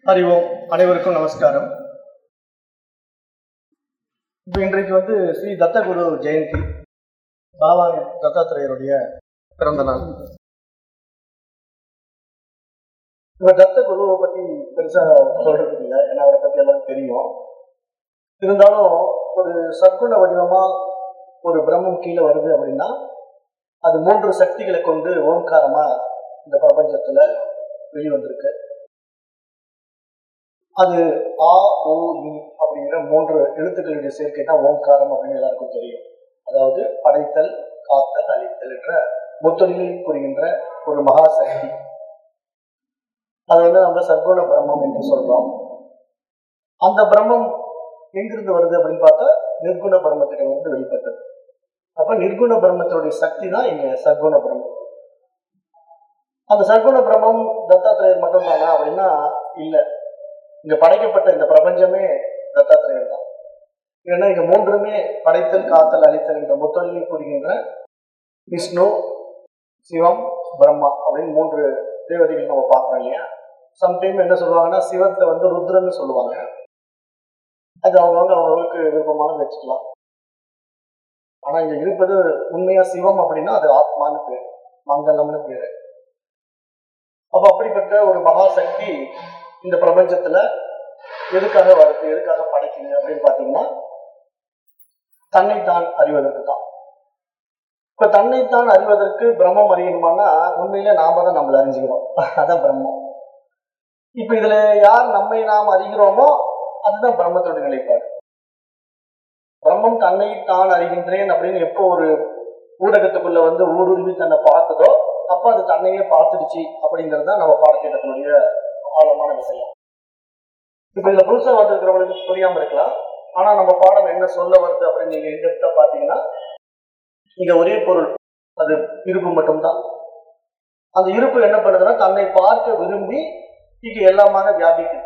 அறிவோம் அனைவருக்கும் நமஸ்காரம் இப்போ இன்றைக்கு வந்து ஸ்ரீ தத்தகுரு ஜெயந்தி பாபா தத்தாத்திரேயருடைய பிறந்த நாள் இப்போ தத்த குருவை பத்தி பெருசா சொல்றதுக்கு இல்லை ஏன்னா அவரை பத்தி எல்லாம் தெரியும் இருந்தாலும் ஒரு சற்குண வடிவமா ஒரு பிரம்மம் கீழே வருது அப்படின்னா அது மூன்று சக்திகளை கொண்டு ஓங்காரமா இந்த பிரபஞ்சத்துல வெளிவந்திருக்கு அது ஆ ஓ இ அப்படிங்கிற மூன்று எழுத்துக்களுடைய சேர்க்கை தான் ஓங்காரம் அப்படின்னு எல்லாருக்கும் தெரியும் அதாவது படைத்தல் காத்தல் அழித்தல் என்ற முத்தொழிலை புரிகின்ற ஒரு மகா சக்தி அது வந்து நம்ம சர்க்குண பிரம்மம் என்று சொல்றோம் அந்த பிரம்மம் எங்கிருந்து வருது அப்படின்னு பார்த்தா நிர்குண பிரம்மத்திடம் இருந்து வெளிப்பட்டது அப்ப நிர்குண பிரம்மத்தினுடைய சக்தி தான் இங்க சர்க்குண பிரம்மம் அந்த சர்க்குண பிரம்மம் தத்தாத்திரேயர் மட்டும் தானா அப்படின்னா இல்ல இங்க படைக்கப்பட்ட இந்த பிரபஞ்சமே தத்தாத்திரேயர் தான் ஏன்னா இங்க மூன்றுமே படைத்தல் காத்தல் அழித்தல் என்ற முத்தொழிலை புரிகின்ற விஷ்ணு சிவம் பிரம்மா அப்படின்னு மூன்று தேவதைகள் நம்ம பார்க்கறோம் இல்லையா சம்டைம் என்ன சொல்லுவாங்கன்னா சிவத்தை வந்து ருத்ரன்னு சொல்லுவாங்க அது அவங்கவுங்க அவங்களுக்கு விருப்பமானது வச்சுக்கலாம் ஆனா இங்க இருப்பது உண்மையா சிவம் அப்படின்னா அது ஆத்மான்னு பேர் மங்கலம்னு பேரு அப்ப அப்படிப்பட்ட ஒரு மகா சக்தி இந்த பிரபஞ்சத்துல எதுக்காக வருது எதுக்காக படைக்குது அப்படின்னு பாத்தீங்கன்னா தன்னைத்தான் அறிவதற்கு தான் இப்ப தன்னைத்தான் அறிவதற்கு பிரம்மம் அறியணுமானா உண்மையிலே நாம தான் நம்மளை அறிஞ்சுக்கிறோம் அதான் பிரம்மம் இப்ப இதுல யார் நம்மை நாம் அறிகிறோமோ அதுதான் பிரம்மத்தோட நிலைப்பாடு பிரம்மம் தன்னை தான் அறிகின்றேன் அப்படின்னு எப்போ ஒரு ஊடகத்துக்குள்ள வந்து ஊடுருவி தன்னை பார்த்ததோ அப்ப அது தன்னையே பார்த்துடுச்சு அப்படிங்கிறது தான் நம்ம பாடத்திட்டத்தினுடைய ஆழமான விஷயம் இப்ப இதுல புதுசா வந்திருக்கிறவங்களுக்கு புரியாம இருக்கலாம் ஆனா நம்ம பாடம் என்ன சொல்ல வருது அப்படின்னு நீங்க எந்த பாத்தீங்கன்னா இங்க ஒரே பொருள் அது இருப்பு மட்டும்தான் அந்த இருப்பு என்ன பண்ணுதுன்னா தன்னை பார்க்க விரும்பி இங்க எல்லாமாக வியாபிக்குது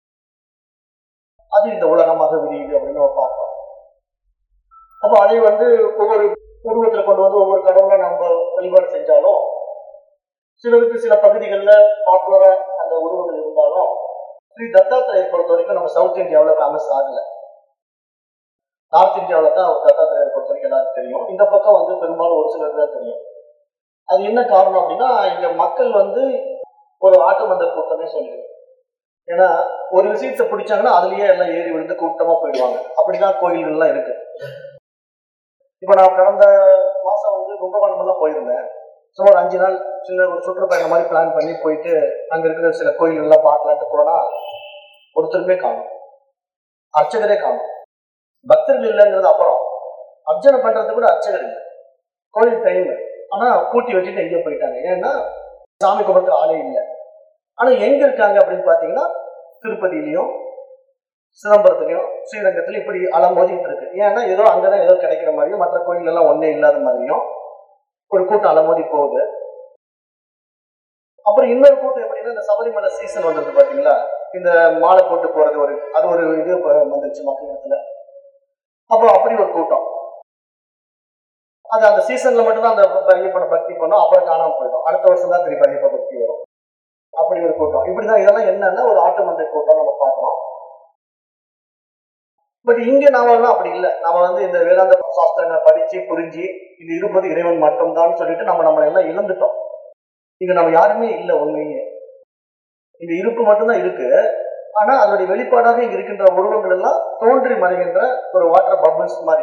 அது இந்த உலகமாக விரியுது அப்படின்னு நம்ம பார்க்கிறோம் அப்போ அதை வந்து ஒவ்வொரு உருவத்துல கொண்டு வந்து ஒவ்வொரு கடவுளை நம்ம வழிபாடு செஞ்சாலும் சிலருக்கு சில பகுதிகளில் பாப்புலரா அந்த உருவங்கள் இருந்தாலும் ஸ்ரீ தத்தாத்திரேயர் பொறுத்த வரைக்கும் நம்ம சவுத் இந்தியாவில் ஃபேமஸ் ஆகல நார்த் இந்தியாவில் தான் தத்தாத்திரேயர் பொறுத்த வரைக்கும் எல்லாருக்கும் தெரியும் இந்த பக்கம் வந்து பெரும்பாலும் ஒரு சிலருக்கு தான் தெரியும் அது என்ன காரணம் அப்படின்னா இங்க மக்கள் வந்து ஒரு ஆட்டு மந்த கூட்டமே சொல்லிடுது ஏன்னா ஒரு விஷயத்தை பிடிச்சாங்கன்னா அதுலயே எல்லாம் ஏறி விழுந்து கூட்டமா போயிடுவாங்க அப்படிதான் கோயில்கள்லாம் இருக்கு இப்ப நான் கடந்த மாசம் வந்து கும்பகோணம் எல்லாம் போயிருந்தேன் சும்மா ஒரு அஞ்சு நாள் சின்ன ஒரு சுற்றுப்பயணம் மாதிரி பிளான் பண்ணி போயிட்டு அங்க இருக்கிற சில கோயில்கள்லாம் பார்க்கலான்ட்டு போனா ஒருத்தருமே காணும் அர்ச்சகரே காணும் பக்தர்கள் இல்லைங்கிறது அப்புறம் அர்ச்சனை பண்றது கூட அர்ச்சகர் இல்லை கோயில் டைம் ஆனா பூட்டி வச்சுட்டு எங்கேயோ போயிட்டாங்க ஏன்னா சாமி கும்பிட்ற ஆளே இல்லை ஆனா எங்க இருக்காங்க அப்படின்னு பாத்தீங்கன்னா திருப்பதியிலையும் சிதம்பரத்துலயும் ஸ்ரீரங்கத்திலயும் இப்படி அலமோதிட்டு இருக்கு ஏன்னா ஏதோ அங்கதான் ஏதோ கிடைக்கிற மாதிரியும் மற்ற கோயில் எல்லாம் ஒன்னே இல்லாத மாதிரியும் ஒரு கூட்டம் அலமோதி போகுது அப்புறம் இன்னொரு கூட்டம் எப்படின்னா இந்த சபரிமலை சீசன் வந்தது பாத்தீங்களா இந்த மாலை போட்டு போறது ஒரு அது ஒரு இது வந்துருச்சு மக்கள் இடத்துல அப்போ அப்படி ஒரு கூட்டம் அது அந்த சீசன்ல மட்டும்தான் அந்த ஐயப்பனை பக்தி பண்ணும் அப்புறம் காணாம போயிடும் அடுத்த வருஷம் தான் திருப்பி ஐயப்ப பக்தி வரும் அப்படி ஒரு கூட்டம் இப்படிதான் இதெல்லாம் என்னன்னா ஒரு ஆட்டு மந்தை கூட்டம் நம்ம பார்க்கிறோம் பட் இங்க நாம எல்லாம் அப்படி இல்லை நாம வந்து இந்த வேதாந்த சாஸ்திரங்களை படிச்சு புரிஞ்சு இது இருப்பது இறைவன் மட்டும்தான் சொல்லிட்டு நம்ம நம்மளை எல்லாம் இழந்துட்டோம் இங்க நம்ம யாருமே இல்லை உண்மையே இந்த இருப்பு மட்டும்தான் இருக்கு ஆனா அதனுடைய வெளிப்பாடாக இங்க இருக்கின்ற உருவங்கள் எல்லாம் தோன்றி மறைகின்ற ஒரு வாட்டர் பபிள்ஸ் மாதிரி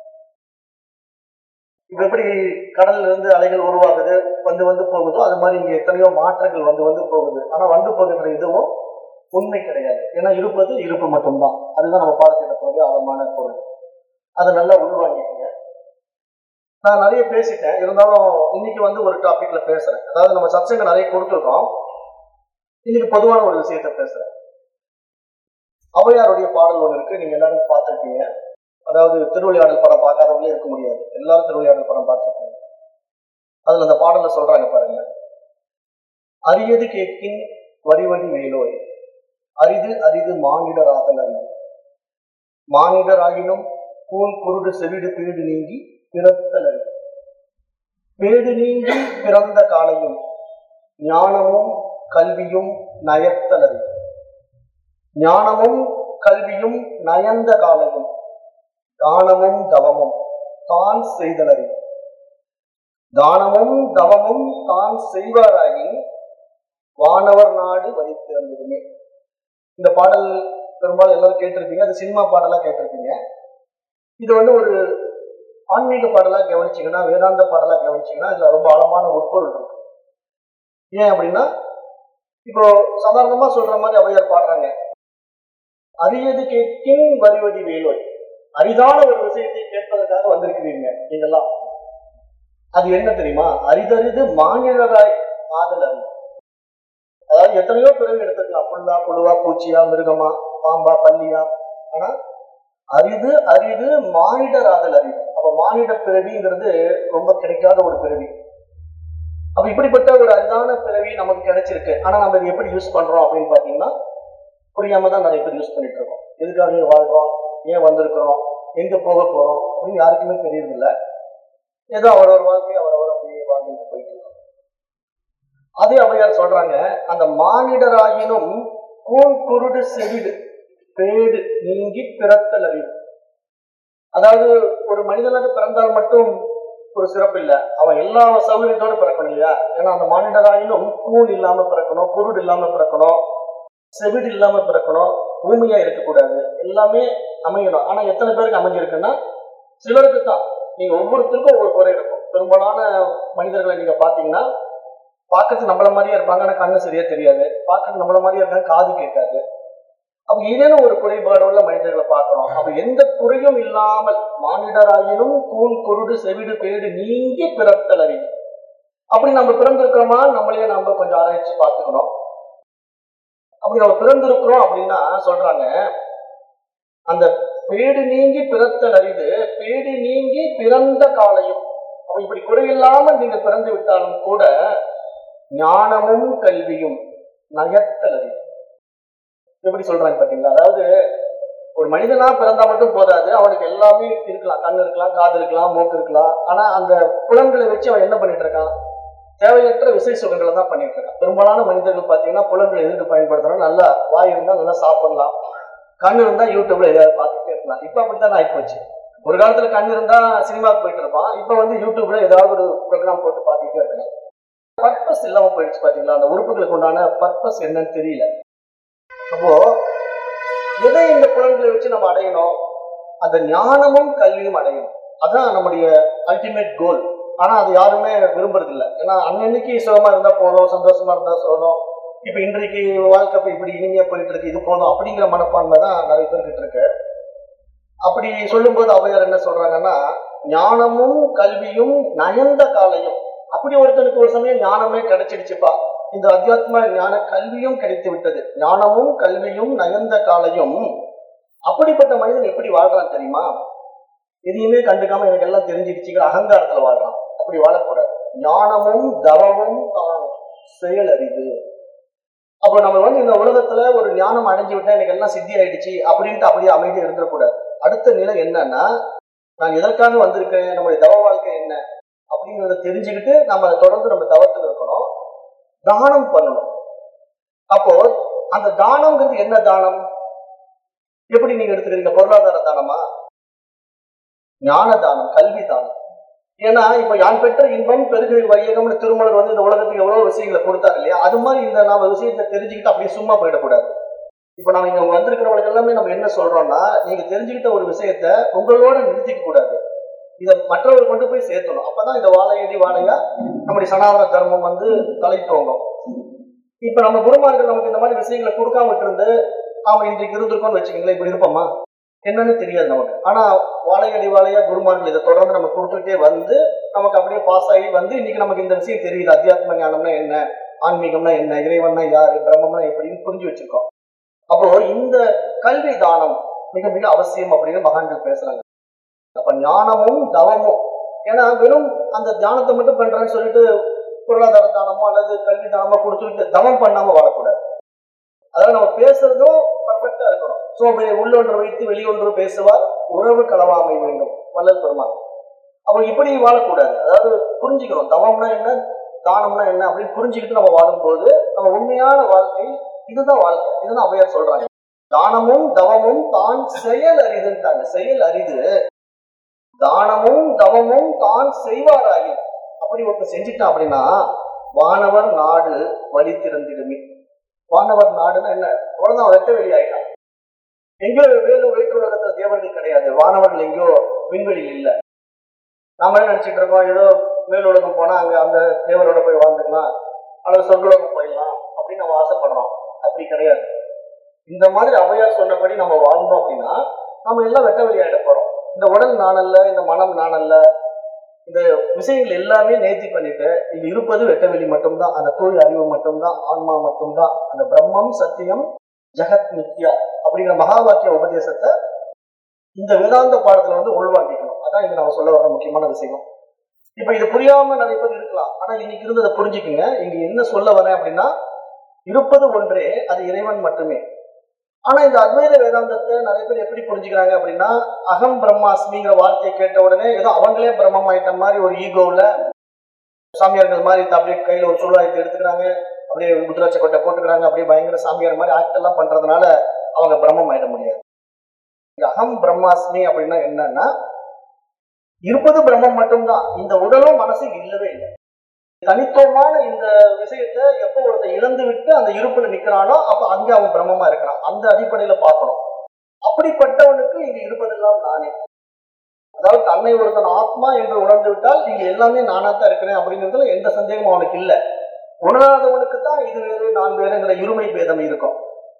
இப்ப எப்படி கடல்ல இருந்து அலைகள் உருவாகுது வந்து வந்து போகுதோ அது மாதிரி இங்க எத்தனையோ மாற்றங்கள் வந்து வந்து போகுது ஆனா வந்து போகின்ற இதுவும் உண்மை கிடையாது ஏன்னா இருப்பது இருப்பு மட்டும்தான் அதுதான் நம்ம பாடத்திட்டத்துடைய ஆழமான பொருள் அதை நல்லா உள்வாங்கிக்கோங்க நான் நிறைய பேசிட்டேன் இருந்தாலும் இன்னைக்கு வந்து ஒரு டாபிக்ல பேசுறேன் அதாவது நம்ம சச்சங்க நிறைய கொடுத்துருக்கோம் இன்னைக்கு பொதுவான ஒரு விஷயத்த பேசுறேன் ஔவையாருடைய பாடல் ஒன்று இருக்கு நீங்க எல்லாரும் பார்த்துருக்கீங்க அதாவது திருவிளையாடல் படம் பார்க்காதவங்களே இருக்க முடியாது எல்லாரும் திருவிளையாடல் படம் பார்த்துருக்கீங்க அதுல அந்த பாடல்ல சொல்றாங்க பாருங்க அரியது கேட்கின் வரிவடி வேலோய் அரிது அரிது மானிடராதல் அரிது மானிடராகினும் கூன் குருடு செவிடு பீடு நீங்கி பிறத்தல் அரிது பேடு நீங்கி பிறந்த காலையும் ஞானமும் கல்வியும் நயத்தல் அரிது ஞானமும் கல்வியும் நயந்த காலமும் தானமும் தவமும் தான் செய்தலறி தானமும் தவமும் தான் செய்வாராகி வானவர் நாடு வலித்திருந்திருமே இந்த பாடல் பெரும்பாலும் எல்லாரும் கேட்டிருப்பீங்க அது சினிமா பாடலா கேட்டிருப்பீங்க இது வந்து ஒரு ஆன்மீக பாடலா கவனிச்சீங்கன்னா வேதாந்த பாடலா கவனிச்சீங்கன்னா இதுல ரொம்ப ஆழமான உட்பொருள் இருக்கு ஏன் அப்படின்னா இப்போ சாதாரணமா சொல்ற மாதிரி அவையார் பாடுறாங்க அரியது கேட்கின் வருவதி வேலோய் அரிதான ஒரு விஷயத்தை கேட்பதற்காக வந்திருக்கிறீங்க நீங்கெல்லாம் அது என்ன தெரியுமா அரிதறிது மாநிலராய் ஆதல் அறிவு அதாவது எத்தனையோ பிறகு எடுத்துக்கலாம் புல்லா புழுவா பூச்சியா மிருகமா பாம்பா பல்லியா ஆனா அரிது அரிது மானிடர் ஆதல் அறிவு அப்ப மானிட பிறவிங்கிறது ரொம்ப கிடைக்காத ஒரு பிறவி அப்ப இப்படிப்பட்ட ஒரு அரிதான பிறவி நமக்கு கிடைச்சிருக்கு ஆனா நம்ம இதை எப்படி யூஸ் பண்றோம் அப்படின்னு பாத்தீங்கன்னா புரியாம தான் நிறைய பேர் யூஸ் பண்ணிட்டு இருக்கோம் எதுக்காக வாழ்றோம் ஏன் வந்திருக்கிறோம் எங்க போக போறோம் அப்படின்னு யாருக்குமே தெரியறதில்ல ஏதோ அவரவர் வாழ்க்கை அவரவர் அப்படியே வாழ்ந்துட்டு போயிட்டு இருக்கோம் அதே அவையார் சொல்றாங்க அந்த மானிடராயினும் கூன் குருடு செவிடு பேடு நீங்கி பிறத்தல் அறிவு அதாவது ஒரு மனிதனாக பிறந்தால் மட்டும் ஒரு சிறப்பு இல்லை அவன் எல்லா சௌகரியத்தோடு பிறக்கணும் இல்லையா ஏன்னா அந்த மானிடராயினும் கூன் இல்லாம பிறக்கணும் குருடு இல்லாம பிறக்கணும் செவிடு இல்லாம பிறக்கணும் ஊமையா இருக்கக்கூடாது எல்லாமே அமையணும் ஆனா எத்தனை பேருக்கு அமைஞ்சிருக்குன்னா சிலருக்கு தான் நீங்க ஒவ்வொருத்தருக்கும் ஒவ்வொரு குறை இருக்கும் பெரும்பாலான மனிதர்களை நீங்க பாத்தீங்கன்னா பார்க்கறது நம்மள மாதிரியே இருப்பாங்க ஆனா கண்ணு சரியா தெரியாது பார்க்கறது நம்மள மாதிரியே இருக்காங்க காது கேட்காது அப்ப ஏதேனும் ஒரு குறைபாடு உள்ள மனிதர்களை பார்க்கிறோம் அப்ப எந்த குறையும் இல்லாமல் மானிடராயினும் கூன் குருடு செவிடு பேடு நீங்கி பிறத்தல் அறிவு அப்படி நம்ம பிறந்திருக்கிறோமா நம்மளையே நம்ம கொஞ்சம் ஆராய்ச்சி பார்த்துக்கணும் அப்படி நம்ம பிறந்திருக்கிறோம் அப்படின்னா சொல்றாங்க அந்த பேடு நீங்கி பிறத்தல் அறிவு பேடு நீங்கி பிறந்த காலையும் அப்ப இப்படி குறையில்லாமல் நீங்க பிறந்து விட்டாலும் கூட ஞானமும் கல்வியும் நயத்தல் அறிவு எப்படி சொல்றாங்க பாத்தீங்களா அதாவது ஒரு மனிதனா பிறந்தா மட்டும் போதாது அவனுக்கு எல்லாமே இருக்கலாம் கண் இருக்கலாம் காது இருக்கலாம் மூக்கு இருக்கலாம் ஆனா அந்த புலன்களை வச்சு அவன் என்ன பண்ணிட்டு இருக்கான் தேவையற்ற விசை சுகங்களை தான் பண்ணிட்டு இருக்கான் பெரும்பாலான மனிதர்கள் பாத்தீங்கன்னா புலன்களை எதுக்கு பயன்படுத்துறோம் நல்லா வாய் இருந்தா நல்லா சாப்பிடலாம் கண் இருந்தா யூடியூப்ல எதாவது பார்த்துட்டே இருக்கலாம் இப்ப அப்படித்தான் ஆயிப்போச்சு ஒரு காலத்துல கண் இருந்தா சினிமாவுக்கு போயிட்டு இருப்பான் இப்ப வந்து யூடியூப்ல ஏதாவது ஒரு ப்ரோக்ராம் போட்டு பார்த்துட்டே இருக்கான் பர்பஸ் இல்லாம போயிடுச்சு பாத்தீங்களா அந்த உறுப்புகளுக்கு உண்டான பர்பஸ் என்னன்னு தெரியல அப்போ எதை இந்த புலன்களை வச்சு நம்ம அடையணும் அந்த ஞானமும் கல்வியும் அடையணும் அதான் நம்முடைய அல்டிமேட் கோல் ஆனா அது யாருமே விரும்புறது இல்லை ஏன்னா அன்னன்னைக்கு சுகமா இருந்தா போதும் சந்தோஷமா இருந்தா போதும் இப்ப இன்றைக்கு வாழ்க்கை இப்ப இப்படி இனிமையா போயிட்டு இருக்கு இது போதும் அப்படிங்கிற மனப்பான்மை தான் நிறைய பேர்கிட்ட இருக்கு அப்படி சொல்லும்போது அவையார் என்ன சொல்றாங்கன்னா ஞானமும் கல்வியும் நயந்த காலையும் அப்படி ஒருத்தனுக்கு ஒரு சமயம் ஞானமே கிடைச்சிடுச்சுப்பா இந்த அத்தியாத்ம ஞான கல்வியும் கிடைத்து விட்டது ஞானமும் கல்வியும் நயந்த காலையும் அப்படிப்பட்ட மனிதன் எப்படி வாழ்றான் தெரியுமா எதையுமே கண்டுக்காம எனக்கு எல்லாம் தெரிஞ்சிடுச்சுங்கிற அகங்காரத்துல வாழ்றான் அப்படி வாழக்கூடாது ஞானமும் தவமும் தான் செயல் அறிவு அப்போ நம்ம வந்து இந்த உலகத்துல ஒரு ஞானம் அடைஞ்சு விட்டா எனக்கு எல்லாம் சித்தி ஆயிடுச்சு அப்படின்ட்டு அப்படியே அமைதியா இருந்துடக்கூடாது அடுத்த நிலை என்னன்னா நான் எதற்காக வந்திருக்கேன் நம்முடைய தவ வாழ்க்கை என்ன அப்படிங்கிறத தெரிஞ்சுக்கிட்டு நம்ம தொடர்ந்து நம்ம தவத்தில் இருக்கணும் தானம் பண்ணணும் அப்போ அந்த தானம்ங்கிறது என்ன தானம் எப்படி நீங்க எடுத்துக்கிறீங்க பொருளாதார தானமா ஞான தானம் கல்வி தானம் ஏன்னா இப்ப யான் பெற்ற இன்பம் பெருகை வையகம்னு திருமலர் வந்து இந்த உலகத்துக்கு எவ்வளவு விஷயங்களை கொடுத்தாரு இல்லையா அது மாதிரி இந்த நாம விஷயத்தை தெரிஞ்சுக்கிட்டு அப்படியே சும்மா போயிடக்கூடாது இப்ப நம்ம இங்க வந்திருக்கிறவங்களுக்கு எல்லாமே நம்ம என்ன சொல்றோம்னா நீங்க தெரிஞ்சுக்கிட்ட ஒரு விஷயத்த உங்களோட நிறுத்திக்க கூடாது இதை மற்றவர்கள் கொண்டு போய் சேர்த்தணும் அப்பதான் இந்த வாழையடி வாழையா நம்முடைய சனாதன தர்மம் வந்து தலைத்தோங்கும் இப்ப நம்ம குருமார்கள் நமக்கு இந்த மாதிரி விஷயங்களை கொடுக்காம விட்டு நாம இன்றைக்கு இருந்திருக்கோம்னு வச்சுக்கீங்களேன் இப்படி இருப்போமா என்னன்னு தெரியாது நமக்கு ஆனா வாழையடி வாழையா குருமார்கள் இதை தொடர்ந்து நம்ம கொடுத்துட்டே வந்து நமக்கு அப்படியே பாஸ் ஆகி வந்து இன்னைக்கு நமக்கு இந்த விஷயம் தெரியுது அத்தியாத்ம ஞானம்னா என்ன ஆன்மீகம்னா என்ன இறைவன்னா யாரு பிரம்மம்னா எப்படின்னு புரிஞ்சு வச்சிருக்கோம் அப்போ இந்த கல்வி தானம் மிக மிக அவசியம் அப்படின்னு மகான்கள் பேசுறாங்க அப்ப ஞானமும் தவமும் ஏன்னா வெறும் அந்த தியானத்தை மட்டும் பண்றேன்னு சொல்லிட்டு பொருளாதார தானமோ அல்லது கல்வி தானமோ கொடுத்துட்டு தவம் பண்ணாம வாழக்கூடாது அதாவது நம்ம பேசுறதும் பர்ஃபெக்டா இருக்கணும் சோபை உள்ளொன்று வைத்து வெளியொன்று பேசுவார் உறவு களவாமை வேண்டும் வள்ளல் பெருமாள் அப்ப இப்படி வாழக்கூடாது அதாவது புரிஞ்சுக்கணும் தவம்னா என்ன தானம்னா என்ன அப்படின்னு புரிஞ்சுக்கிட்டு நம்ம வாழும்போது நம்ம உண்மையான வாழ்க்கை இதுதான் வாழ்க்கை இதுதான் அவையார் சொல்றாங்க தானமும் தவமும் தான் செயல் அரிதுன்ட்டாங்க செயல் அரிது தானமும் தவமும் தான் செய்வாராயின் அப்படி ஒருத்தர் செஞ்சுட்டான் அப்படின்னா வானவர் நாடு வழி திறந்திடுமே வானவர் நாடுன்னா என்ன அவ்வளவுதான் வெட்ட வெளி ஆயிட்டான் எங்கேயோ வேறு வேற்று உலகத்துல தேவர்கள் கிடையாது வானவர்கள் எங்கேயோ விண்வெளியில் இல்லை நாம என்ன நினைச்சிட்டு இருக்கோம் ஏதோ மேல் உலகம் போனா அங்க அந்த தேவரோட போய் வாழ்ந்துக்கலாம் அல்லது சொர்க்கலோகம் போயிடலாம் அப்படின்னு நம்ம ஆசைப்படுறோம் அப்படி கிடையாது இந்த மாதிரி ஔவையார் சொன்னபடி நம்ம வாழ்ந்தோம் அப்படின்னா நம்ம எல்லாம் வெட்ட வெளியாயிட போறோம் இந்த உடல் நானல்ல இந்த மனம் நானல்ல இந்த விஷயங்கள் எல்லாமே நேர்த்தி பண்ணிட்டு இங்க இருப்பது வெட்டவெளி மட்டும்தான் அந்த தூய் அறிவு மட்டும்தான் ஆன்மா மட்டும்தான் அந்த பிரம்மம் சத்தியம் ஜெகத் நித்யா அப்படிங்கிற மகா வாக்கிய உபதேசத்தை இந்த வேதாந்த பாடத்துல வந்து உள்வாங்கிக்கணும் அதான் இங்க நம்ம சொல்ல வர முக்கியமான விஷயம் இப்ப இது புரியாம நிறைய பேர் இருக்கலாம் ஆனா இன்னைக்கு இருந்ததை புரிஞ்சுக்குங்க இங்க என்ன சொல்ல வரேன் அப்படின்னா இருப்பது ஒன்றே அது இறைவன் மட்டுமே ஆனா இந்த அத்வைத வேதாந்தத்தை நிறைய பேர் எப்படி புரிஞ்சுக்கிறாங்க அப்படின்னா அகம் பிரம்மாஸ்மிங்கிற வார்த்தையை கேட்ட உடனே ஏதோ அவங்களே பிரம்மம் ஆயிட்ட மாதிரி ஒரு ஈகோவில் சாமியார்கள் மாதிரி அப்படியே கையில ஒரு சுள்ளாயத்தை எடுத்துக்கிறாங்க அப்படியே முத்ராட்ச கொட்டை போட்டுக்கிறாங்க அப்படியே பயங்கர சாமியார் மாதிரி ஆக்ட் எல்லாம் பண்றதுனால அவங்க பிரம்மம் ஆயிட முடியாது இந்த அகம் பிரம்மாஸ்மி அப்படின்னா என்னன்னா இருப்பது பிரம்மம் மட்டும்தான் இந்த உடலும் மனசு இல்லவே இல்லை தனித்துவமான இந்த விஷயத்தை எப்போ ஒருத்தர் இழந்து விட்டு அந்த இருப்புல நிக்கிறானோ அப்ப அங்க அவன் பிரம்மமா இருக்கிறான் அந்த அடிப்படையில பார்க்கணும் அப்படிப்பட்டவனுக்கு இங்க இருப்பதெல்லாம் நானே அதாவது தன்னை ஒருத்தன் ஆத்மா என்று உணர்ந்து விட்டால் இங்க எல்லாமே நானா தான் இருக்கிறேன் அப்படிங்கிறதுல எந்த சந்தேகமும் அவனுக்கு இல்லை உணராதவனுக்கு தான் இது வேறு நான் வேறுங்கிற இருமை பேதம் இருக்கும்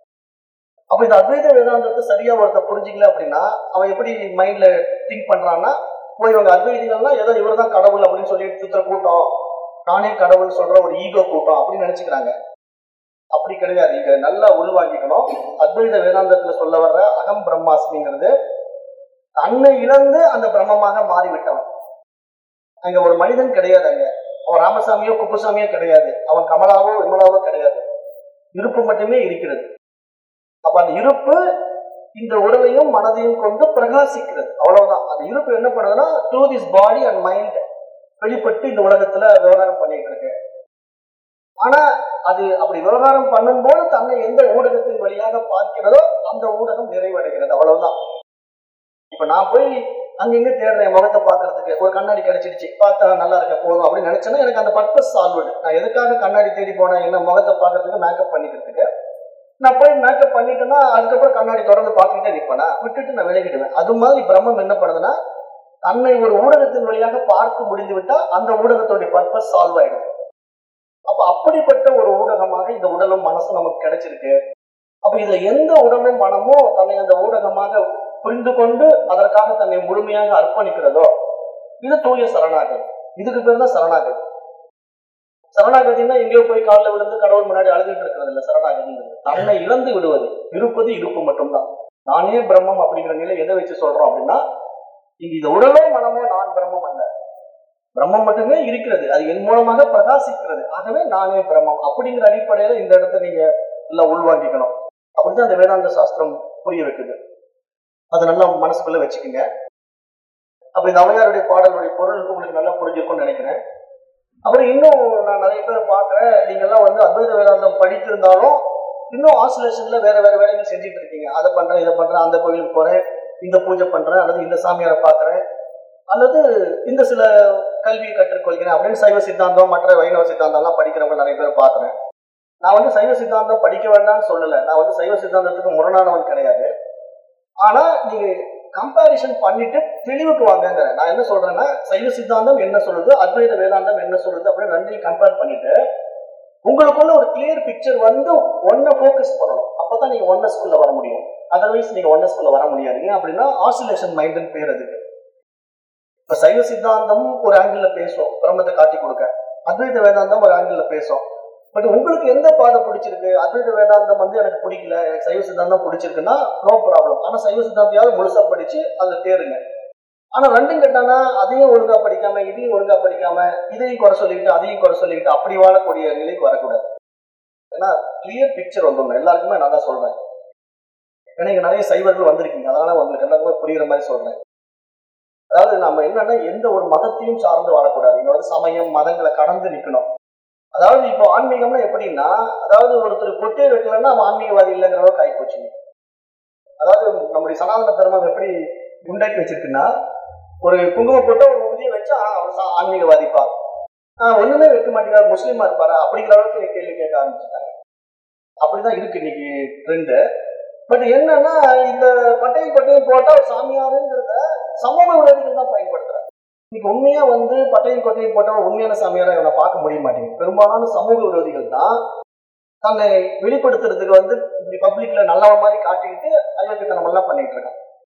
அப்ப இந்த அத்வைத வேதாந்தத்தை சரியா ஒருத்தர் புரிஞ்சுக்கல அப்படின்னா அவன் எப்படி மைண்ட்ல திங்க் பண்றான்னா போய் இவங்க அத்வைதிகள்னா ஏதோ இவர் தான் கடவுள் அப்படின்னு சொல்லிட்டு சுத்துற கூட்டம் நானே கடவுள் சொல்ற ஒரு ஈகோ கூட்டம் அப்படின்னு நினைச்சுக்கிறாங்க அப்படி கிடையாது இங்க நல்லா உள்வாங்கிக்கணும் அத்வைத வேதாந்தத்துல சொல்ல வர்ற அகம் பிரம்மாஸ்மிங்கிறது தன்னை இழந்து அந்த பிரம்மமாக மாறிவிட்டவன் அங்க ஒரு மனிதன் கிடையாது அங்க அவன் ராமசாமியோ குப்புசாமியோ கிடையாது அவன் கமலாவோ விமலாவோ கிடையாது இருப்பு மட்டுமே இருக்கிறது அப்ப அந்த இருப்பு இந்த உடலையும் மனதையும் கொண்டு பிரகாசிக்கிறது அவ்வளவுதான் அந்த இருப்பு என்ன பண்ணுதுன்னா through this body and mind வெளிப்பட்டு இந்த உலகத்துல விவகாரம் பண்ணிட்டு இருக்கு ஆனா அது அப்படி விவகாரம் பண்ணும்போது தன்னை எந்த ஊடகத்தின் வழியாக பார்க்கிறதோ அந்த ஊடகம் நிறைவடைகிறது அவ்வளவுதான் இப்ப நான் போய் அங்கங்க தேடுறேன் என் முகத்தை பார்க்கறதுக்கு ஒரு கண்ணாடி கிடைச்சிடுச்சு பார்த்தா நல்லா இருக்க போதும் அப்படின்னு நினைச்சேன்னா எனக்கு அந்த பர்பஸ் சால்வ்டு நான் எதுக்காக கண்ணாடி தேடி போனேன் என்ன முகத்தை பார்க்கறதுக்கு மேக்கப் பண்ணிக்கிறதுக்கு நான் போய் மேக்கப் பண்ணிட்டேன்னா அதுக்கப்புறம் கண்ணாடி தொடர்ந்து பார்த்துக்கிட்டே நிற்பேனா விட்டுட்டு நான் விலகிடுவேன் அது மாதிரி பிரம்மம் என்ன பண்ணுதுன்னா தன்னை ஒரு ஊடகத்தின் வழியாக பார்க்க முடிந்து விட்டா அந்த ஊடகத்துடைய பர்பஸ் சால்வ் ஆயிடும் அப்ப அப்படிப்பட்ட ஒரு ஊடகமாக இந்த உடலும் மனசும் நமக்கு கிடைச்சிருக்கு அப்ப இதுல எந்த உடலும் மனமும் தன்னை அந்த ஊடகமாக புரிந்து கொண்டு அதற்காக தன்னை முழுமையாக அர்ப்பணிக்கிறதோ இது தூய சரணாகதி இதுக்கு பேர் தான் சரணாகதி சரணாகதினா எங்கேயோ போய் காலில் விழுந்து கடவுள் முன்னாடி அழுதுட்டு இருக்கிறது இல்லை சரணாகதிங்கிறது தன்னை இழந்து விடுவது இருப்பது இருப்பு மட்டும்தான் நானே பிரம்மம் அப்படிங்கிற நிலை எதை வச்சு சொல்றோம் அப்படின்னா இங்க இந்த உடலே மனமோ நான் பிரம்மம் அல்ல பிரம்மம் மட்டுமே இருக்கிறது அது என் மூலமாக பிரகாசிக்கிறது ஆகவே நானே பிரம்மம் அப்படிங்கிற அடிப்படையில இந்த இடத்த நீங்க எல்லாம் உள்வாங்கிக்கணும் அப்படிதான் இந்த வேதாந்த சாஸ்திரம் புரிய வைக்குது அதை நல்லா மனசுக்குள்ள வச்சுக்கோங்க அப்ப இந்த அவையாருடைய பாடலுடைய பொருள் உங்களுக்கு நல்லா புரிஞ்சிருக்கும்னு நினைக்கிறேன் அப்புறம் இன்னும் நான் நிறைய பேர் பார்க்குறேன் நீங்க எல்லாம் வந்து அத்வைத வேதாந்தம் படித்திருந்தாலும் இன்னும் ஆசிலேஷன்ல வேற வேற வேலைகள் செஞ்சுட்டு இருக்கீங்க அதை பண்றேன் இதை பண்றேன் அந்த கோயிலுக்கு போறேன் இந்த பூஜை பண்றேன் அல்லது இந்த சாமியாரை பார்க்கறேன் அல்லது இந்த சில கல்வியை கற்றுக்கொள்கிறேன் அப்படின்னு சைவ சித்தாந்தம் மற்ற வைணவ சித்தாந்தம்லாம் படிக்கிறவங்க நிறைய பேர் பார்க்குறேன் நான் வந்து சைவ சித்தாந்தம் படிக்க வேண்டாம்னு சொல்லலை நான் வந்து சைவ சித்தாந்தத்துக்கு முரணானவன் கிடையாது ஆனா நீங்க கம்பாரிசன் பண்ணிட்டு தெளிவுக்கு வாங்கங்கிற நான் என்ன சொல்றேன்னா சைவ சித்தாந்தம் என்ன சொல்லுது அத்வைத வேதாந்தம் என்ன சொல்லுது அப்படின்னு ரெண்டையும் கம்பேர் பண்ணிட்டு உங்களுக்குள்ள ஒரு கிளியர் பிக்சர் வந்து ஒன்னை ஃபோக்கஸ் பண்ணணும் அப்பதான் நீங்க ஒன்னஸ்குள்ள வர முடியும் அதர்வைஸ் நீங்க ஒன்னஸ்குள்ள வர முடியாது ஏன் அப்படின்னா ஆசிலேஷன் மைண்டுன்னு பேர் அதுக்கு இப்ப சைவ சித்தாந்தம் ஒரு ஆங்கிள் பேசும் பிரம்மத்தை காட்டி கொடுக்க அத்வைத வேதாந்தம் ஒரு ஆங்கிள் பேசும் பட் உங்களுக்கு எந்த பாதை பிடிச்சிருக்கு அத்வைத வேதாந்தம் வந்து எனக்கு பிடிக்கல எனக்கு சைவ சித்தாந்தம் பிடிச்சிருக்குன்னா நோ ப்ராப்ளம் ஆனா சைவ சித்தாந்தியாவது முழுசா படிச்சு அதுல தேருங்க ஆனா ரெண்டும் கட்டானா அதையும் ஒழுங்கா படிக்காம இதையும் ஒழுங்கா படிக்காம இதையும் குறை சொல்லிக்கிட்டு அதையும் குறை சொல்லிக்கிட்டு அப்படி வாழக்கூடிய நிலைக்கு வரக்கூடாது ஏன்னா கிளியர் பிக்சர் வந்துடணும் எல்லாருக்குமே நான் தான் சொல்றேன் ஏன்னா இங்க நிறைய சைவர்கள் வந்திருக்கீங்க அதனால உங்களுக்கு எல்லாருக்குமே புரியுற மாதிரி சொல்றேன் அதாவது நம்ம என்னன்னா எந்த ஒரு மதத்தையும் சார்ந்து வாழக்கூடாது இங்க வந்து சமயம் மதங்களை கடந்து நிக்கணும் அதாவது இப்போ ஆன்மீகம்னா எப்படின்னா அதாவது ஒருத்தர் பொட்டே வைக்கலன்னா அவன் ஆன்மீகவாதி இல்லைங்கிற அளவுக்கு ஆகிப்போச்சு அதாவது நம்முடைய சனாதன தர்மம் எப்படி உண்டாக்கி வச்சிருக்குன்னா ஒரு குங்குமம் போட்டு ஒரு உறுதியை வச்சா அவர் சா- ஆன்மீகவாதிப்பா ஆஹ் ஒண்ணுமே வைக்க மாட்டேங்கிறார் முஸ்லீமா இருப்பாரா அப்படிங்கிற அளவுக்கு கேள்வி கேட்க ஆரம்பிச்சுட்டாங்க அப்படிதான் இருக்கு இன்னைக்கு ட்ரெண்டு பட் என்னன்னா இந்த பட்டையும் பட்டையும் போட்டா ஒரு சாமியாருங்கிறத சமூக விரோதிகள் தான் பயன்படுத்துறாங்க இன்னைக்கு உண்மையா வந்து பட்டையும் கொட்டையும் போட்டா ஒரு உண்மையான சாமியாரை இவனை பார்க்க முடிய மாட்டேங்குது பெரும்பாலான சமூக விரோதிகள் தான் தன்னை வெளிப்படுத்துறதுக்கு வந்து இப்படி பப்ளிக்ல நல்லவ மாதிரி காட்டிக்கிட்டு அயோக்கியத்தனம் எல்லாம் பண்ணிட்டு இருக்காங்க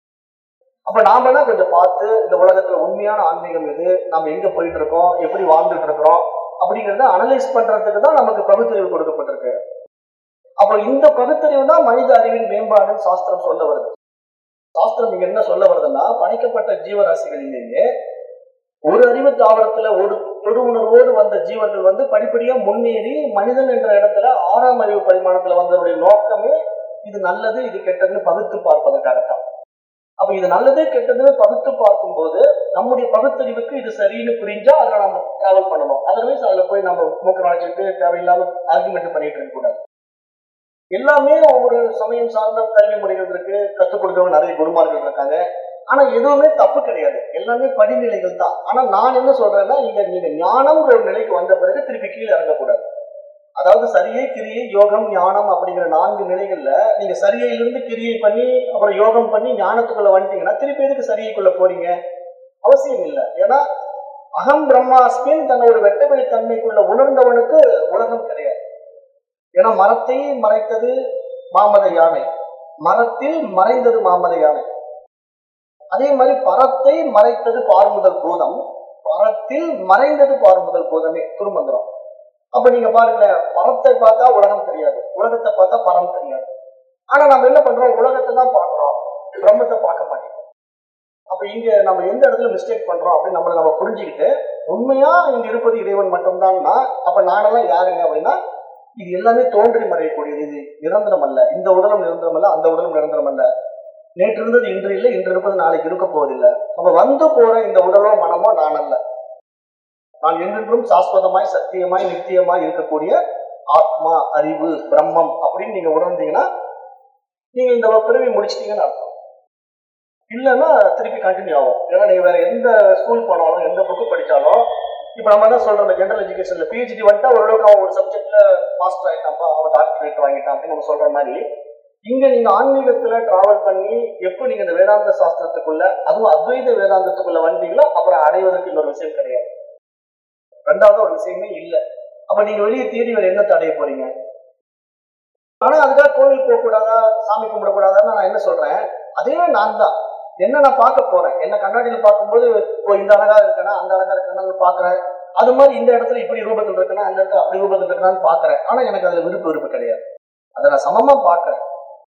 அப்ப நாம தான் கொஞ்சம் பார்த்து இந்த உலகத்துல உண்மையான ஆன்மீகம் எது நம்ம எங்க போயிட்டு இருக்கோம் எப்படி வாழ்ந்துட்டு இருக்கிறோம் அப்படிங்கறத அனலைஸ் பண்றதுக்கு தான் நமக்கு பகுத்தறிவு கொடுக்கப்பட்டிருக்கு அப்ப இந்த பகுத்தறிவு தான் மனித அறிவின் மேம்பாடுன்னு சாஸ்திரம் சொல்ல வருது சாஸ்திரம் இங்க என்ன சொல்ல வருதுன்னா படைக்கப்பட்ட ஜீவராசிகளிலேயே ஒரு அறிவு தாவரத்துல ஒரு தொடு உணர்வோடு வந்த ஜீவர்கள் வந்து படிப்படியா முன்னேறி மனிதன் என்ற இடத்துல ஆறாம் அறிவு பரிமாணத்துல வந்தவருடைய நோக்கமே இது நல்லது இது கெட்டதுன்னு பகுத்து பார்ப்பதற்காகத்தான் அப்ப இது நல்லது கெட்டதுன்னு பகுத்து பார்க்கும்போது நம்முடைய பகுத்தறிவுக்கு இது சரின்னு புரிஞ்சா அதுல நம்ம டிராவல் பண்ணணும் அதர்வைஸ் அதுல போய் நம்ம மூக்க நுழைச்சிட்டு தேவையில்லாம ஆர்குமெண்ட் பண்ணிட்டு இருக்க கூடாது எல்லாமே ஒவ்வொரு சமயம் சார்ந்த கல்வி முறைகள் இருக்கு கற்றுக் கொடுக்கறவங்க நிறைய குருமார்கள் இருக்காங்க ஆனா எதுவுமே தப்பு கிடையாது எல்லாமே படிநிலைகள் தான் ஆனா நான் என்ன சொல்றேன்னா இங்க நீங்க ஞானம்ங்கிற ஒரு நிலைக்கு வந்த பிறகு திருப்பி கீழே இறங்கக்கூடாது அதாவது சரியை கிரியை யோகம் ஞானம் அப்படிங்கிற நான்கு நிலைகள்ல நீங்க சரியையிலிருந்து கிரியை பண்ணி அப்புறம் யோகம் பண்ணி ஞானத்துக்குள்ள வந்துட்டீங்கன்னா திருப்பி எதுக்கு சரியைக்குள்ள போறீங்க அவசியம் இல்லை ஏன்னா அகம் பிரம்மாஸ்மின் தன்னை ஒரு வெட்டவெளி தன்மைக்குள்ள உணர்ந்தவனுக்கு உலகம் கிடையாது ஏன்னா மரத்தை மறைத்தது மாமத யானை மரத்தில் மறைந்தது மாமத யானை அதே மாதிரி பரத்தை மறைத்தது பார்முதல் பூதம் பரத்தில் மறைந்தது பார்முதல் பூதமே திருமந்திரம் அப்ப நீங்க பாருங்களேன் பரத்தை பார்த்தா உலகம் தெரியாது உலகத்தை பார்த்தா பரம் தெரியாது ஆனா நம்ம என்ன பண்றோம் உலகத்தை தான் பார்க்கிறோம் பிரம்மத்தை பார்க்க மாட்டேங்கிறோம் அப்ப இங்க நம்ம எந்த இடத்துல மிஸ்டேக் பண்றோம் அப்படின்னு நம்மளை நம்ம புரிஞ்சுக்கிட்டு உண்மையா இங்க இருப்பது இறைவன் மட்டும்தான்னா அப்ப நானெல்லாம் யாருங்க அப்படின்னா இது எல்லாமே தோன்றி மறையக்கூடியது இது நிரந்தரம் அல்ல இந்த உடலும் நிரந்தரம் அல்ல அந்த உடலும் நிரந்தரம் அல்ல நேற்று இருந்தது இன்று இல்லை இன்று இருப்பது நாளைக்கு இருக்க போவதில்லை அப்ப வந்து போற இந்த உடலோ மனமோ நான் அல்ல நான் என்றென்றும் சாஸ்வதமாய் சத்தியமாய் நித்தியமாய் இருக்கக்கூடிய ஆத்மா அறிவு பிரம்மம் அப்படின்னு நீங்க உணர்ந்தீங்கன்னா நீங்க இந்த பிறவி முடிச்சிட்டீங்கன்னு அர்த்தம் இல்லைன்னா திருப்பி கண்டினியூ ஆகும் ஏன்னா நீங்க வேற எந்த ஸ்கூல் போனாலும் எந்த புக்கு படிச்சாலும் இப்போ நம்ம தான் சொல்றோம் ஜென்ரல் எஜுகேஷன்ல பிஹெச்டி வந்துட்டா ஓரளவுக்கு அவன் ஒரு சப்ஜெக்ட்ல மாஸ்டர் ஆயிட்டான்ப்பா அவன் டாக்டரேட் வாங்கிட்டான் அப்படின்னு நம்ம சொல்ற மாதிரி இங்க நீங்க ஆன்மீகத்துல டிராவல் பண்ணி எப்போ நீங்க இந்த வேதாந்த சாஸ்திரத்துக்குள்ள அதுவும் அத்வைத வேதாந்தத்துக்குள்ள வந்தீங்களோ அப்புறம் அடைவதற்கு இன்னொரு விஷயம் கிடையாது ரெண்டாவது ஒரு விஷயமே இல்லை அப்ப நீங்க வெளியே தேடி வேற என்ன அடைய போறீங்க ஆனா அதுக்காக கோவில் போக கூடாதா சாமி கும்பிடக்கூடாதான்னு நான் என்ன சொல்றேன் அதே நான் தான் என்ன நான் பார்க்க போறேன் என்ன கண்ணாடியில பார்க்கும்போது ஓ இந்த அழகா இருக்கனா அந்த அழகா இருக்கனான்னு பாக்குறேன் அது மாதிரி இந்த இடத்துல இப்படி ரூபத்தில் இருக்கனா அந்த இடத்துல அப்படி ரூபத்தில் இருக்கனான்னு பாக்குறேன் ஆனா எனக்கு அதுல விருப்ப விருப்பம் கிடையாது அதை நான் சமமா பாக்குறேன்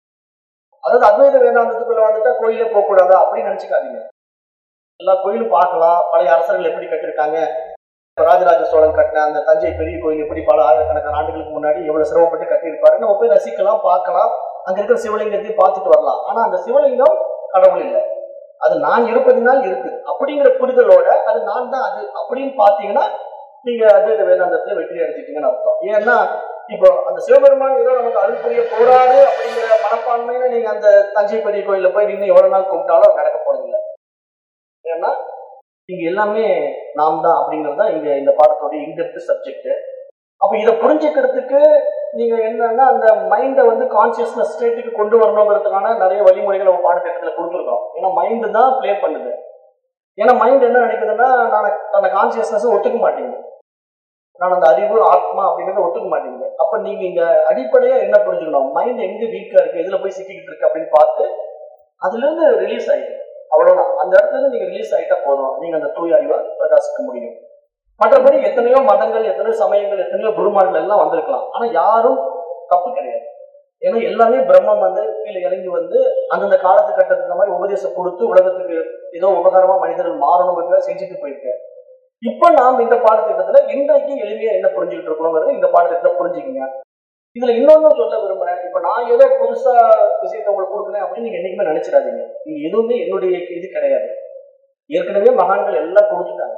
அதாவது அத்வைத வேதாந்தத்துக்குள்ள வந்துட்டா கோயிலே போக கூடாதா அப்படின்னு நினைச்சுக்காதீங்க எல்லா கோயிலும் பார்க்கலாம் பழைய அரசர்கள் எப்படி கட்டிருக்காங்க இப்ப ராஜராஜ சோழன் கட்டின அந்த தஞ்சை பெரிய கோயில் எப்படி பல ஆயிரக்கணக்கான ஆண்டுகளுக்கு முன்னாடி எவ்வளவு சிரமப்பட்டு கட்டியிருப்பாரு நம்ம போய் ரசிக்கலாம் பார்க்கலாம் அங்க இருக்கிற சிவலிங்கத்தையும் பார்த்துட்டு வரலாம் ஆனா அந்த சிவலிங்கம் கடவுள் இல்லை அது நான் இருப்பதினால் இருக்கு அப்படிங்கிற புரிதலோட அது நான் தான் அது அப்படின்னு பார்த்தீங்கன்னா நீங்க அத்வைத வேதாந்தத்துல வெற்றி அடைஞ்சிட்டீங்கன்னு அர்த்தம் ஏன்னா இப்போ அந்த சிவபெருமான் ஏதோ நமக்கு அருள் புரிய போறாரு அப்படிங்கிற மனப்பான்மையில நீங்க அந்த தஞ்சை பெரிய கோயில்ல போய் நின்று எவ்வளவு நாள் கும்பிட்டாலும் நடக்க போறதில்லை ஏன்னா இங்க எல்லாமே நாம் தான் அப்படிங்கிறது தான் இங்க இந்த பாடத்தோட இன்டெப்த் சப்ஜெக்ட் அப்ப இதை புரிஞ்சுக்கிறதுக்கு நீங்க என்னன்னா அந்த மைண்டை வந்து கான்சியஸ்னஸ் ஸ்டேட்டுக்கு கொண்டு வரணுங்கிறதுக்கான நிறைய வழிமுறைகள் நம்ம பாடத்திட்டத்துல கொடுத்துருக்கோம் ஏன்னா மைண்டு தான் ப்ளே பண்ணுது ஏன்னா மைண்ட் என்ன நினைக்குதுன்னா நான் தன்னை கான்சியஸ்னஸ் ஒத்துக்க மாட்டேங்குது நான் அந்த அறிவு ஆத்மா அப்படிங்கறத ஒத்துக்க மாட்டேங்குது அப்ப நீங்க இங்க அடிப்படையா என்ன புரிஞ்சுக்கணும் மைண்ட் எங்க வீக்கா இருக்கு எதுல போய் சிக்கிக்கிட்டு இருக்கு அப்படின்னு பார்த்து அதுல இருந்து ரிலீஸ் ஆயிடுது அவ்வளவுதான் அந்த இடத்துல இருந்து நீங்க ரிலீஸ் ஆயிட்டா போதும் நீங்க அந்த தூய அறிவை பிரகாசிக்க முடியும் மற்றபடி எத்தனையோ மதங்கள் எத்தனையோ சமயங்கள் எத்தனையோ குருமார்கள் எல்லாம் வந்திருக்கலாம் ஆனா யாரும் தப்பு கிடையாது ஏன்னா எல்லாமே பிரம்மம் வந்து கீழே இறங்கி வந்து அந்தந்த காலத்துக்கட்டத்துக்கு இந்த மாதிரி உபதேசம் கொடுத்து உலகத்துக்கு ஏதோ உபகாரமா மனிதர்கள் மாறணுங்கிறத செஞ்சுட்டு போயிருக்கேன் இப்ப நாம் இந்த பாடத்திட்டத்துல இன்றைக்கு எளிமையா என்ன புரிஞ்சுக்கிட்டு இருக்கணுங்கிறது இந்த பாடத்திட்டத்தை புரிஞ்சுக்கங்க இதுல இன்னொன்னும் சொல்ல விரும்புறேன் இப்ப நான் ஏதோ புதுசா விஷயத்த உங்களுக்கு கொடுக்குறேன் அப்படின்னு நீங்க என்னைக்குமே நினைச்சிடாதீங்க நீங்க எதுவுமே என்னுடைய இது கிடையாது ஏற்கனவே மகான்கள் எல்லாம் கொடுத்துட்டாங்க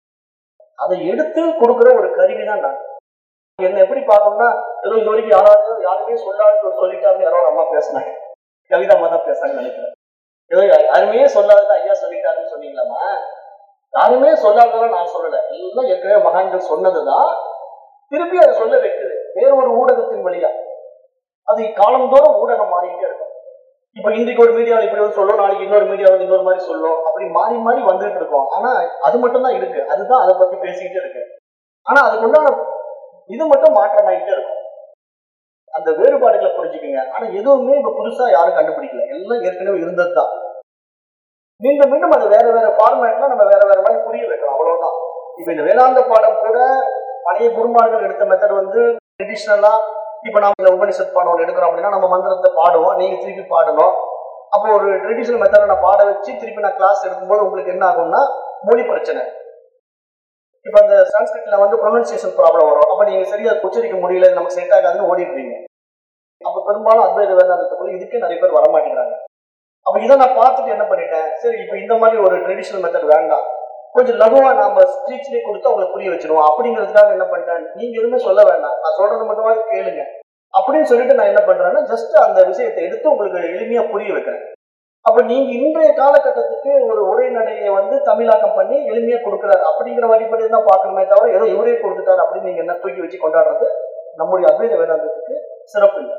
அதை எடுத்து கொடுக்குற ஒரு கருவி தான் நான் என்ன எப்படி பார்க்கணும்னா ஏதோ இது வரைக்கும் யாராவது யாருமே சொல்லாது சொல்லிட்டாருன்னு யாரோ ஒரு அம்மா பேசினாங்க கவிதா அம்மா தான் பேசுறாங்கன்னு நினைக்கிறேன் ஏதோ யாருமே சொல்லாதது ஐயா சொல்லிட்டாருன்னு சொன்னீங்களாமா யாருமே சொல்லாததெல்லாம் நான் சொல்லல எல்லாம் ஏற்கனவே மகான்கள் சொன்னதுதான் திருப்பி அதை சொல்ல வைக்குது வேற ஒரு ஊடகத்தின் வழியா அது காலந்தோறும் ஊடகம் மாறிக்கிட்டே இருக்கும் இப்ப இன்றைக்கு ஒரு மீடியாவில் இப்படி வந்து சொல்லும் நாளைக்கு இன்னொரு மீடியாவில் இன்னொரு மாதிரி சொல்லும் அப்படி மாறி மாறி வந்துட்டு இருக்கோம் ஆனா அது மட்டும் தான் இருக்கு அதுதான் அதை பத்தி பேசிக்கிட்டே இருக்கு ஆனா அதுக்குண்டான இது மட்டும் மாற்றமாயிட்டே இருக்கும் அந்த வேறுபாடுகளை புரிஞ்சுக்குங்க ஆனா எதுவுமே இப்ப புதுசா யாரும் கண்டுபிடிக்கல எல்லாம் ஏற்கனவே இருந்தது தான் மீண்டும் மீண்டும் அது வேற வேற ஃபார்மேட்ல நம்ம வேற வேற மாதிரி புரிய வைக்கலாம் அவ்வளவுதான் இப்ப இந்த வேதாந்த பாடம் கூட பழைய குருமார்கள் எடுத்த மெத்தட் வந்து ட்ரெடிஷ்னலா இப்ப நாம இந்த உபனிஷத் பாடம் ஒன்று எடுக்கிறோம் அப்படின்னா நம்ம மந்திரத்தை பாடுவோம் நீங்க திருப்பி பாடணும் அப்போ ஒரு ட்ரெடிஷ்னல் மெத்தடை நான் பாட வச்சு திருப்பி நான் கிளாஸ் எடுக்கும்போது உங்களுக்கு என்ன ஆகும்னா மொழி பிரச்சனை இப்ப அந்த சான்ஸ்கிரிட்ல வந்து ப்ரொனன்சியேஷன் ப்ராப்ளம் வரும் அப்ப நீங்க சரியா உச்சரிக்க முடியல இது நமக்கு செட் ஆகாதுன்னு ஓடிடுவீங்க அப்ப பெரும்பாலும் அத்வைத வேதாந்தத்துக்குள்ள இதுக்கே நிறைய பேர் வர மாட்டேங்கிறாங்க அப்ப இதை நான் பார்த்துட்டு என்ன பண்ணிட்டேன் சரி இப்ப இந்த மாதிரி ஒரு ட்ரெடிஷனல் மெத்தட் வேண்டாம் கொஞ்சம் லகுவா நாம ஸ்பீச்லேயே கொடுத்து அவங்களுக்கு புரிய வச்சிருவோம் அப்படிங்கிறதுக்காக என்ன பண்ணிட்டேன் நீங்க எதுவுமே சொல்ல வேண்டாம் நான் சொல்றது மட்டுமாவது கேளுங்க அப்படின்னு சொல்லிட்டு நான் என்ன பண்றேன்னா ஜஸ்ட் அந்த விஷயத்தை எடுத்து உங்களுக்கு எளிமையா புரிய வைக்கிறேன் அப்ப நீங்க இன்றைய காலகட்டத்துக்கு ஒரு உரைநடையை வந்து தமிழாக்கம் பண்ணி எளிமையா கொடுக்குறாரு அப்படிங்கிற அடிப்படையில் தான் பார்க்கணுமே தவிர ஏதோ இவரே கொடுத்துட்டாரு அப்படின்னு நீங்க என்ன தூக்கி வச்சு கொண்டாடுறது நம்முடைய அத்வைத வேதாந்தத்துக்கு சிறப்பு இல்லை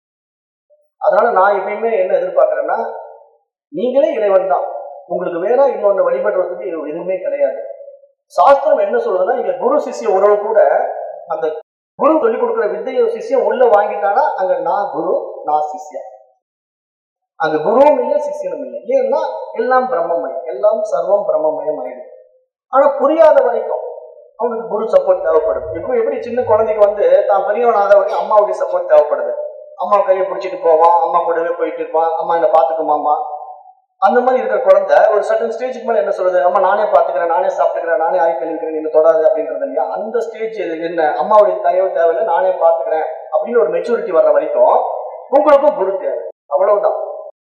அதனால நான் எப்பயுமே என்ன எதிர்பார்க்கறேன்னா நீங்களே இறைவன் தான் உங்களுக்கு வேற இன்னொன்னு வழிபடுறதுக்கு இது எதுவுமே கிடையாது சாஸ்திரம் என்ன சொல்லுதுன்னா இங்க குரு சிஷ்ய உறவு கூட அந்த குரு சொல்லிக் கொடுக்குற வித்தையை சிஷ்யம் உள்ள வாங்கிட்டானா அங்க நான் குரு நான் சிஷ்யன் அங்க குருவும் இல்லை சிஷ்யனும் இல்லை ஏன்னா எல்லாம் பிரம்மமயம் எல்லாம் சர்வம் பிரம்மமயம் ஆயிடும் ஆனா புரியாத வரைக்கும் அவங்களுக்கு குரு சப்போர்ட் தேவைப்படுது இப்போ எப்படி சின்ன குழந்தைக்கு வந்து தான் பெரியவன் ஆகிற வரைக்கும் அம்மாவுடைய சப்போர்ட் தேவைப்படுது அம்மா கையை பிடிச்சிட்டு போவான் அம்மா கூடவே போயிட்டு இருப்பான் அம்மா என்ன பாத்துக்குமாம்மா அந்த மாதிரி இருக்கிற குழந்தை ஒரு சர்டன் ஸ்டேஜுக்கு மேல என்ன சொல்றது அம்மா நானே பாத்துக்கிறேன் நானே சாப்பிட்டுக்கிறேன் நானே ஆய் கழிக்கிறேன் நீங்க தொடாது அப்படின்றது இல்லையா அந்த ஸ்டேஜ் என்ன அம்மாவுடைய தயவு தேவையில்லை நானே பாத்துக்கிறேன் அப்படின்னு ஒரு மெச்சூரிட்டி வர்ற வரைக்கும் உங்களுக்கும் குரு தேவை அவ்வளவுதான்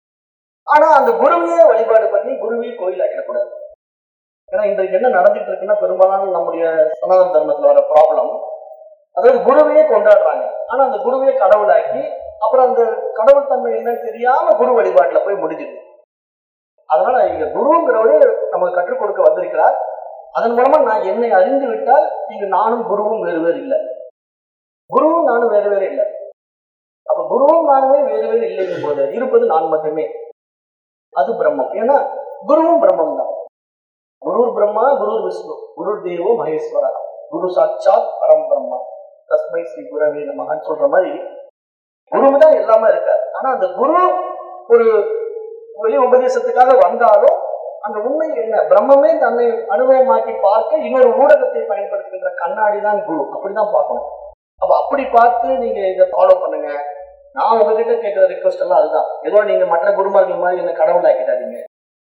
ஆனா அந்த குருவையே வழிபாடு பண்ணி குருவையே கோயில் ஆக்கிடக்கூடாது ஏன்னா இன்றைக்கு என்ன நடந்துட்டு இருக்குன்னா பெரும்பாலான நம்முடைய சனாதன தர்மத்துல வர ப்ராப்ளம் அதாவது குருவையே கொண்டாடுறாங்க ஆனா அந்த குருவையே கடவுளாக்கி அப்புறம் அந்த கடவுள் தன்மை என்னன்னு தெரியாம குரு வழிபாட்டுல போய் முடிஞ்சுது அதனால இங்க குருங்கிறவரு நமக்கு கற்றுக் கொடுக்க வந்திருக்கிறார் அதன் மூலமா நான் என்னை அறிந்து விட்டால் இங்கு நானும் குருவும் வேறு வேறு இல்லை குருவும் நானும் வேறு வேறு இல்லை அப்ப குருவும் நானுமே வேறு வேறு இல்லைங்கும் போது இருப்பது நான் மட்டுமே அது பிரம்மம் ஏன்னா குருவும் பிரம்மம் தான் குரு பிரம்மா குரு விஷ்ணு குரு தேவோ மகேஸ்வரா குரு சாட்சாத் பரம் பிரம்மா தஸ்மை ஸ்ரீ குரவே நமகான்னு சொல்ற மாதிரி குரு தான் எல்லாமே இருக்காரு ஆனா அந்த குரு ஒரு வெளி உபதேசத்துக்காக வந்தாலும் அந்த உண்மை என்ன பிரம்மமே தன்னை அனுபவமாக்கி பார்க்க இன்னொரு ஊடகத்தை பயன்படுத்துகின்ற கண்ணாடி தான் குரு அப்படிதான் பார்க்கணும் அப்ப அப்படி பார்த்து நீங்க இதை ஃபாலோ பண்ணுங்க நான் உங்ககிட்ட கேட்கிற ரிக்வஸ்ட் எல்லாம் அதுதான் ஏதோ நீங்க மற்ற குருமார்கள் மாதிரி என்ன கடவுள் ஆக்கிடாதீங்க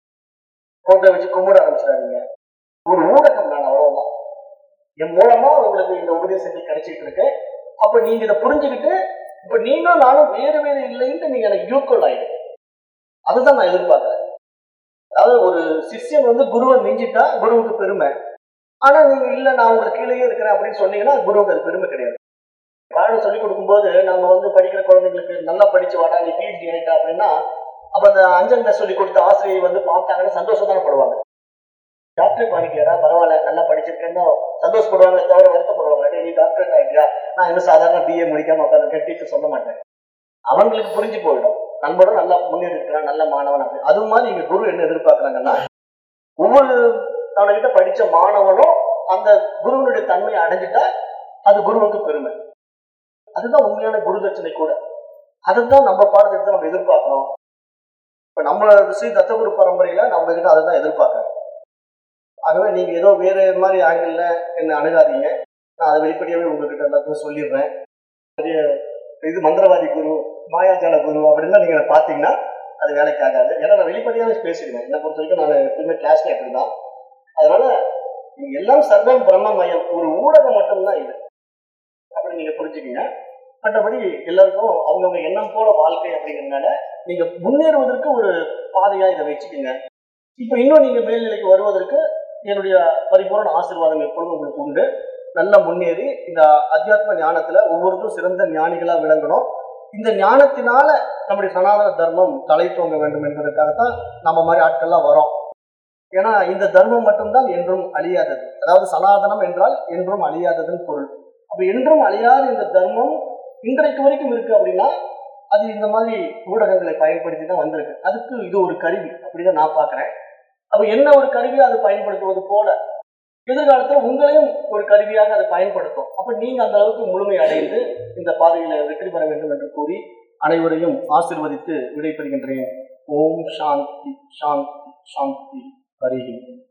போட்டோ வச்சு கும்பிட ஆரம்பிச்சிடாதீங்க ஒரு ஊடகம் நான் அவ்வளவுதான் என் மூலமா உங்களுக்கு இந்த உபதேசங்கள் கிடைச்சிட்டு இருக்கு அப்ப நீங்க இதை புரிஞ்சுக்கிட்டு இப்ப நீங்களும் நானும் வேறு வேறு இல்லைன்ட்டு நீங்க எனக்கு ஈக்குவல் ஆயிடுங்க அதுதான் நான் எதிர்பார்க்கிறேன் அதாவது ஒரு சிஷ்யன் வந்து குருவை மிஞ்சிட்டா குருவுக்கு பெருமை ஆனா நீங்க இல்ல நான் உங்களுக்கு கீழேயே இருக்கிறேன் அப்படின்னு சொன்னீங்கன்னா குருவுக்கு அது பெருமை கிடையாது பாடம் சொல்லி கொடுக்கும்போது நம்ம வந்து படிக்கிற குழந்தைங்களுக்கு நல்லா படிச்சு வாடா நீ பிஹெச்டி ஆயிட்டா அப்படின்னா அப்ப அந்த அஞ்சல் கிளாஸ் சொல்லி கொடுத்த ஆசிரியை வந்து பார்த்தாங்கன்னு சந்தோஷம் தானே படுவாங்க டாக்டர் பண்ணிக்கியா பரவாயில்ல நல்லா படிச்சிருக்கேன்னு சந்தோஷப்படுவாங்க தவிர வருத்தப்படுவாங்க "டேய், நீ டாக்டர் ஆயிட்டியா நான் இன்னும் சாதாரண பிஏ முடிக்காம உட்காந்து டீச்சர் சொல்ல மாட்டேன் அவங்களுக்கு புரிஞ்சு போயிடும் நண்பரும் நல்லா முன்னேறி இருக்கிறான் நல்ல மாணவன் அப்படி அது மாதிரி இங்க குரு என்ன எதிர்பார்க்கறாங்கன்னா ஒவ்வொரு தனக்கிட்ட படிச்ச மாணவனும் அந்த குருவனுடைய தன்மையை அடைஞ்சிட்டா அது குருவுக்கு பெருமை அதுதான் உண்மையான குரு தட்சணை கூட அதுதான் நம்ம பாடத்திட்டத்தை நம்ம எதிர்பார்க்கணும் இப்ப நம்ம ஸ்ரீ தத்தகுரு பரம்பரையில நம்ம கிட்ட அதை தான் எதிர்பார்க்கறேன் ஆகவே நீங்க ஏதோ வேற மாதிரி ஆங்கிள் என்ன அணுகாதீங்க நான் அதை வெளிப்படையாவே உங்ககிட்ட எல்லாத்தையும் சொல்லிடுறேன் பெரிய இது மந்திரவாதி குரு மாயாஜால குரு அப்படின்லாம் நீங்க பாத்தீங்கன்னா அது வேலைக்கு ஆகாது ஏன்னா நான் வெளிப்படையாவே பேசிடுவேன் என்னை பொறுத்த வரைக்கும் நான் எப்பவுமே கிளாஸ்ல அப்படிதான் அதனால நீங்க எல்லாம் சர்வம் பிரம்மமயம் ஒரு ஊடகம் மட்டும்தான் இது அப்படி நீங்க புரிஞ்சுக்கீங்க மற்றபடி எல்லாருக்கும் அவங்கவுங்க எண்ணம் போல வாழ்க்கை அப்படிங்கிறதுனால நீங்க முன்னேறுவதற்கு ஒரு பாதையா இதை வச்சுக்கோங்க இப்ப இன்னும் நீங்க மேல்நிலைக்கு வருவதற்கு என்னுடைய பரிபூரண ஆசீர்வாதம் எப்பொழுதும் உங்களுக்கு உண்டு நல்லா முன்னேறி இந்த அத்தியாத்ம ஞானத்துல ஒவ்வொருத்தரும் சிறந்த ஞானிகளா விளங்கணும் இந்த ஞானத்தினால நம்முடைய சனாதன தர்மம் தலை தோங்க வேண்டும் என்பதற்காகத்தான் நம்ம மாதிரி ஆட்கள்லாம் வரோம் ஏன்னா இந்த தர்மம் மட்டும்தான் என்றும் அழியாதது அதாவது சனாதனம் என்றால் என்றும் அழியாததுன்னு பொருள் அப்ப என்றும் அழியாத இந்த தர்மம் இன்றைக்கு வரைக்கும் இருக்கு அப்படின்னா அது இந்த மாதிரி ஊடகங்களை பயன்படுத்தி தான் வந்திருக்கு அதுக்கு இது ஒரு கருவி அப்படிதான் நான் பார்க்கிறேன் அப்ப என்ன ஒரு கருவியை அது பயன்படுத்துவது போல எதிர்காலத்துல உங்களையும் ஒரு கருவியாக அதை பயன்படுத்தும் அப்ப நீங்க அந்த அளவுக்கு முழுமை அடைந்து இந்த பாதையில வெற்றி பெற வேண்டும் என்று கூறி அனைவரையும் ஆசிர்வதித்து விடைபெறுகின்றேன் ஓம் சாந்தி சாந்தி சாந்தி ஹரிஹி